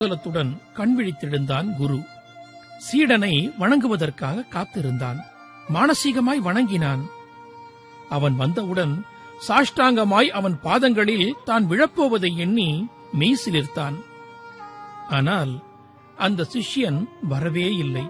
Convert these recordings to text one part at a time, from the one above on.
குதூகலத்துடன் கண் விழித்தெழுந்தான் குரு சீடனை வணங்குவதற்காக காத்திருந்தான் மானசீகமாய் வணங்கினான் அவன் வந்தவுடன் சாஷ்டாங்கமாய் அவன் பாதங்களில் தான் விழப்போவதை எண்ணி மெய்சிலிர்த்தான் ஆனால் அந்த சிஷ்யன் வரவே இல்லை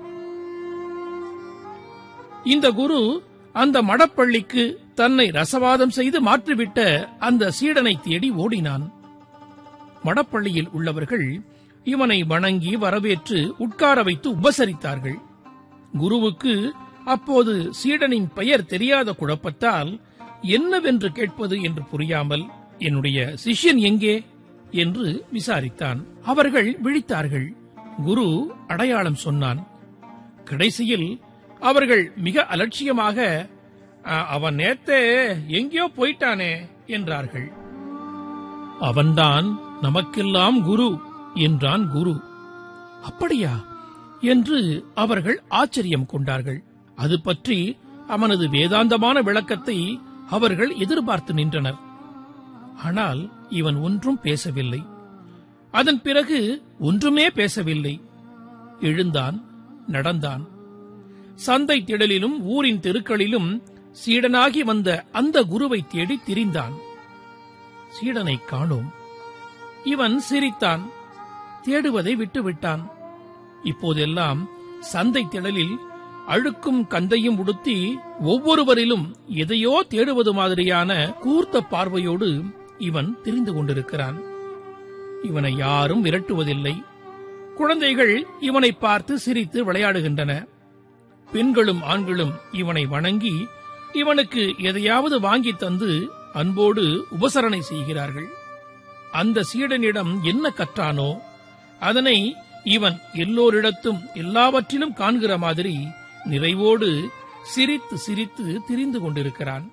இந்த குரு அந்த மடப்பள்ளிக்கு தன்னை ரசவாதம் செய்து மாற்றிவிட்ட அந்த சீடனை தேடி ஓடினான் மடப்பள்ளியில் உள்ளவர்கள் இவனை வணங்கி வரவேற்று உட்கார வைத்து உபசரித்தார்கள் குருவுக்கு அப்போது சீடனின் பெயர் தெரியாத குழப்பத்தால் என்னவென்று கேட்பது என்று புரியாமல் என்னுடைய சிஷ்யன் எங்கே என்று விசாரித்தான் அவர்கள் விழித்தார்கள் குரு அடையாளம் சொன்னான் கடைசியில் அவர்கள் மிக அலட்சியமாக "அ, அவன் நேத்தே எங்கேயோ போயிட்டானே என்றார்கள் அவன்தான் நமக்கெல்லாம் குரு என்றான் குரு அப்படியா என்று அவர்கள் ஆச்சரியம் கொண்டார்கள் அது பற்றி அவனது வேதாந்தமான விளக்கத்தை அவர்கள் எதிர்பார்த்து நின்றனர் ஆனால் இவன் ஒன்றும் பேசவில்லை அதன் பிறகு ஒன்றுமே பேசவில்லை எழுந்தான் நடந்தான் சந்தை திடலிலும் ஊரின் தெருக்களிலும் சீடனாகி வந்த அந்த குருவை தேடி திரிந்தான் சீடனை காணோம் இவன் சிரித்தான் தேடுவதை விட்டுவிட்டான் இப்போதெல்லாம் சந்தை திடலில் அழுக்கும் கந்தையும் உடுத்தி ஒவ்வொருவரிலும் எதையோ தேடுவது மாதிரியான கூர்த்த பார்வையோடு இவன் திரிந்து கொண்டிருக்கிறான் இவனை யாரும் விரட்டுவதில்லை குழந்தைகள் இவனை பார்த்து சிரித்து விளையாடுகின்றன பெண்களும் ஆண்களும் இவனை வணங்கி இவனுக்கு எதையாவது வாங்கி தந்து அன்போடு உபசரணை செய்கிறார்கள் அந்த சீடனிடம் என்ன கற்றானோ அதனை இவன் எல்லோரிடத்தும் எல்லாவற்றிலும் காண்கிற மாதிரி நிறைவோடு சிரித்து சிரித்து திரிந்து கொண்டிருக்கிறான்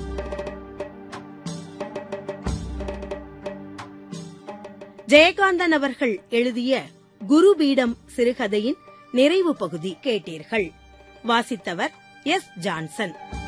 ஜெயகாந்தன் அவர்கள் எழுதிய குருபீடம் சிறுகதையின் நிறைவு பகுதி கேட்டீர்கள் வாசித்தவர் எஸ் ஜான்சன்